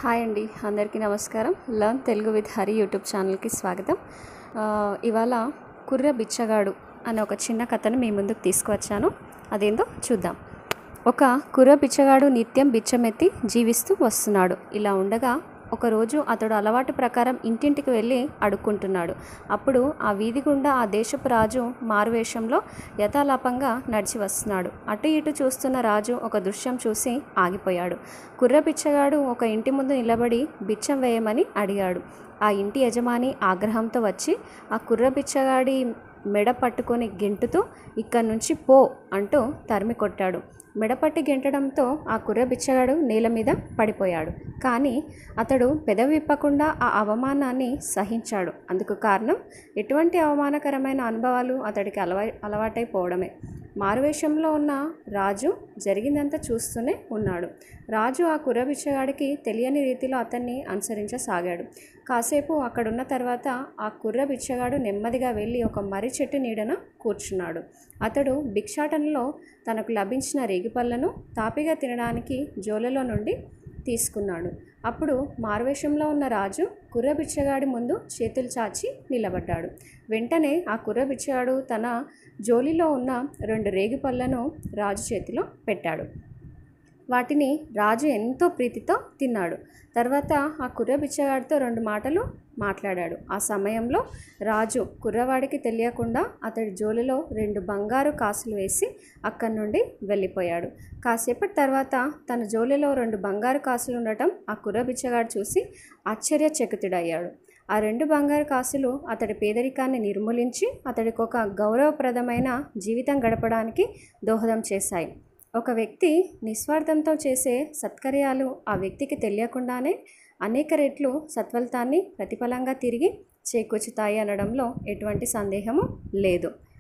hi అండి అందరికీ నమస్కారం learn Telugu with Hari YouTube ఛానల్కి స్వాగతం ఆ, ఇవాళ కుర్ర బిచ్చగాడు అనే ఒక చిన్న కథను మీ ముందుకు తీసుకువచ్చాను అదేందో చూద్దాం ఒక కుర్ర బిచ్చగాడు నిత్యం బిచ్చమెత్తి జీవిస్తూ వస్తున్నాడు ఇలా ఉండగా ఒకరోజు అతడు అలవాటు ప్రకారం ఇంటింటికి వెళ్ళి అడుక్కుంటున్నాడు అప్పుడు ఆ వీధి గుండా ఆ దేశపు రాజు మారువేషంలో యథాలాపంగా నడిచి వస్తున్నాడు అటు ఇటు చూస్తున్న రాజు ఒక దృశ్యం చూసి ఆగిపోయాడు కుర్ర బిచ్చగాడు ఒక ఇంటి ముందు నిలబడి బిచ్చం వేయమని అడిగాడు ఆ ఇంటి యజమాని ఆగ్రహంతో వచ్చి ఆ కుర్ర బిచ్చగాడి మెడ పట్టుకొని గెంటుతూ ఇక్కడి నుంచి పో అంటూ తరిమి కొట్టాడు మెడపట్టి గెంటడంతో ఆ కుర్ర బిచ్చగాడు నేల మీద పడిపోయాడు కానీ అతడు పెదవి విప్పకుండా ఆ అవమానాన్ని సహించాడు అందుకు కారణం ఎటువంటి అవమానకరమైన అనుభవాలు అతడికి అలవా అలవాటైపోవడమే మారువేషంలో ఉన్న రాజు జరిగిందంతా చూస్తూనే ఉన్నాడు రాజు ఆ కుర్ర బిచ్చగాడికి తెలియని రీతిలో అతన్ని అనుసరించసాగాడు కాసేపు అక్కడున్న తర్వాత ఆ కుర్ర బిచ్చగాడు నెమ్మదిగా వెళ్ళి ఒక మర్రి చెట్టు నీడన కూర్చున్నాడు అతడు భిక్షాటనలో తనకు లభించిన రేగిపళ్ళను తాపిగా తినడానికి జోలలో నుండి తీసుకున్నాడు అప్పుడు మారువేషంలో ఉన్న రాజు కుర్ర బిచ్చగాడి ముందు చేతులు చాచి నిలబడ్డాడు వెంటనే ఆ కుర్ర బిచ్చగాడు తన జోలిలో ఉన్న రెండు రేగిపళ్ళను రాజు చేతిలో పెట్టాడు వాటిని రాజు ఎంతో ప్రీతితో తిన్నాడు తర్వాత ఆ కుర్ర బిచ్చగాడితో రెండు మాటలు మాట్లాడాడు ఆ సమయంలో రాజు కుర్రవాడికి తెలియకుండా అతడి జోలిలో రెండు బంగారు కాసులు వేసి అక్కడి నుండి వెళ్ళిపోయాడు కాసేపటి తర్వాత తన జోలిలో రెండు బంగారు కాసులు ఉండటం ఆ కుర్ర బిచ్చగాడు చూసి ఆశ్చర్యచకితుడయ్యాడు ఆ రెండు బంగారు కాసులు అతడి పేదరికాన్ని నిర్మూలించి అతడికి ఒక గౌరవప్రదమైన జీవితం గడపడానికి దోహదం చేశాయి ఒక వ్యక్తి నిస్వార్థంతో చేసే సత్కర్యాలు ఆ వ్యక్తికి తెలియకుండానే అనేక రెట్లు సత్ఫలితాన్ని ప్రతిఫలంగా తిరిగి చేకూర్చుతాయి అనడంలో ఎటువంటి సందేహము లేదు